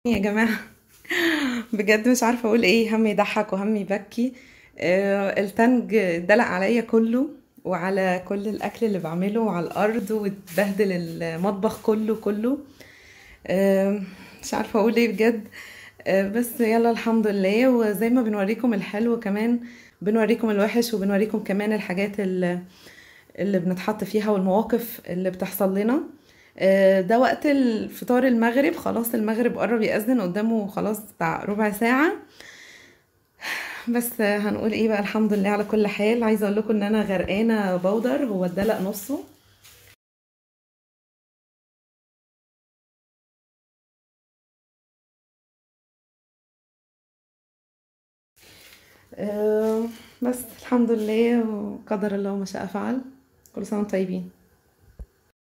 يا جماعة بجد مش عارفة اقول ايه هم يضحك وهم يبكي آه، التلج دلق عليا كله وعلى كل الاكل اللي بعمله وعلى الارض واتبهدل المطبخ كله كله آه، مش عارفة اقول ايه بجد آه، بس يلا الحمد لله وزي ما بنوريكم الحلو كمان بنوريكم الوحش وبنوريكم كمان الحاجات اللي, اللي بنتحط فيها والمواقف اللي بتحصل لنا آه، ده وقت الفطار المغرب خلاص المغرب قرب يأذن قدامه خلاص بتاع ربع ساعة بس هنقول ايه بقى الحمد لله على كل حال عايزه اقول لكم ان انا غرقانه بودر هو اتدلق نصه آه، بس الحمد لله وقدر الله ما شاء فعل كل سنه وانتم طيبين